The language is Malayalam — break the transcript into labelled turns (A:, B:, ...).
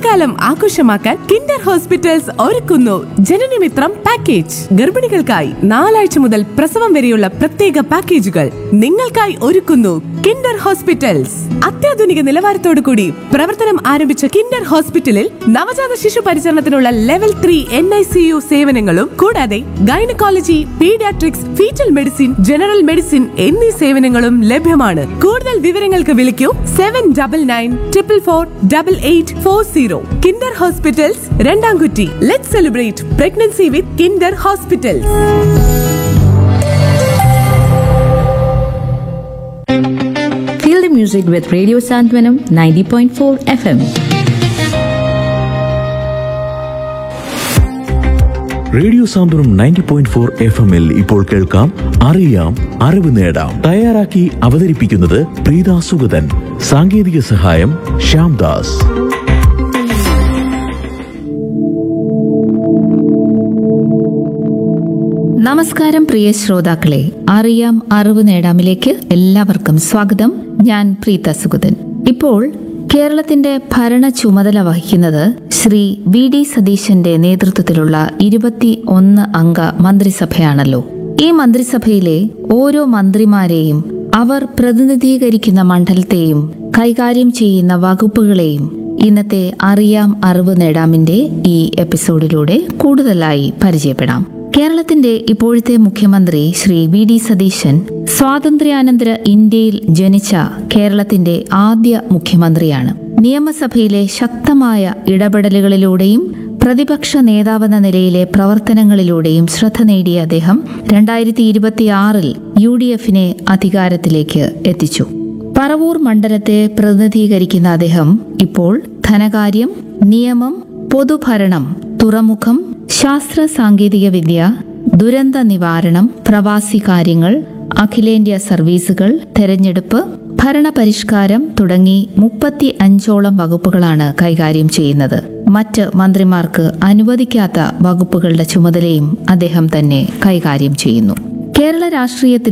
A: ഓണക്കാലം ആഘോഷമാക്കാൻ കിൻഡർ ഹോസ്പിറ്റൽസ് ഒരുക്കുന്നു ജനനമിത്രം പാക്കേജ് ഗർഭിണികൾക്കായി നാലാഴ്ച മുതൽ പ്രസവം വരെയുള്ള പ്രത്യേക പാക്കേജുകൾ നിങ്ങൾക്കായി ഒരുക്കുന്നു കിൻഡർ ഹോസ്പിറ്റൽസ് അത്യാധുനിക നിലവാരത്തോടു കൂടി പ്രവർത്തനം ആരംഭിച്ച കിൻഡർ ഹോസ്പിറ്റലിൽ നവജാത ശിശു പരിചരണത്തിനുള്ള level three N I C U സേവനങ്ങളും കൂടാതെ gynaecology paediatrics fetal medicine general medicine എന്നീ സേവനങ്ങളും ലഭ്യമാണ് കൂടുതൽ വിവരങ്ങൾക്ക് വിളിക്കൂ seven double nine triple four double eight four zero Kinder hospitals Randamkutti let celebrate pregnancy with Kinder hospitals
B: Feel the music with Radio Santwanam 90.4 FM.
C: Radio Santwanam ninety point four F എമ്മിൽ ഇപ്പോൾ കേൾക്കാം അറിയാം അറിവ് നേടാം തയ്യാറാക്കി അവതരിപ്പിക്കുന്നത് പ്രീത സുഗതൻ സാങ്കേതിക സഹായം ശ്യാംദാസ്
B: നമസ്കാരം പ്രിയ ശ്രോതാക്കളെ അറിയാം അറിവ് നേടാമിലേക്ക് എല്ലാവർക്കും സ്വാഗതം ഞാൻ പ്രീത സുഗതൻ ഇപ്പോൾ കേരളത്തിന്റെ ഭരണ ചുമതല വഹിക്കുന്നത് ശ്രീ വി ഡി സതീശന്റെ നേതൃത്വത്തിലുള്ള ഇരുപത്തി ഒന്ന് അംഗ മന്ത്രിസഭയാണല്ലോ ഈ മന്ത്രിസഭയിലെ ഓരോ മന്ത്രിമാരെയും അവർ പ്രതിനിധീകരിക്കുന്ന മണ്ഡലത്തെയും കൈകാര്യം ചെയ്യുന്ന വകുപ്പുകളെയും ഇന്നത്തെ അറിയാം അറിവ് നേടാമിന്റെ ഈ എപ്പിസോഡിലൂടെ കൂടുതലായി പരിചയപ്പെടാം കേരളത്തിന്റെ ഇപ്പോഴത്തെ മുഖ്യമന്ത്രി ശ്രീ വി ഡി സതീശൻ സ്വാതന്ത്ര്യാനന്തര ഇന്ത്യയിൽ ജനിച്ച കേരളത്തിന്റെ ആദ്യ മുഖ്യമന്ത്രിയാണ് നിയമസഭയിലെ ശക്തമായ ഇടപെടലുകളിലൂടെയും പ്രതിപക്ഷ നേതാവെന്ന നിലയിലെ പ്രവർത്തനങ്ങളിലൂടെയും ശ്രദ്ധ നേടിയ അദ്ദേഹം രണ്ടായിരത്തി ഇരുപത്തിയാറിൽ യു ഡി എഫിനെ അധികാരത്തിലേക്ക് എത്തിച്ചു പറവൂർ മണ്ഡലത്തെ പ്രതിനിധീകരിക്കുന്ന അദ്ദേഹം ഇപ്പോൾ ധനകാര്യം നിയമം പൊതുഭരണം തുറമുഖം ശാസ്ത്ര സാങ്കേതിക വിദ്യ ദുരന്ത നിവാരണം പ്രവാസി കാര്യങ്ങൾ അഖിലേന്ത്യാ സർവീസുകൾ തെരഞ്ഞെടുപ്പ് ഭരണപരിഷ്കാരം തുടങ്ങി മുപ്പത്തി അഞ്ചോളം വകുപ്പുകളാണ് കൈകാര്യം ചെയ്യുന്നത് മറ്റ് മന്ത്രിമാർക്ക് അനുവദിക്കാത്ത വകുപ്പുകളുടെ ചുമതലയും അദ്ദേഹം തന്നെ കൈകാര്യം ചെയ്യുന്നു കേരള രാഷ്ട്രീയത്തിൽ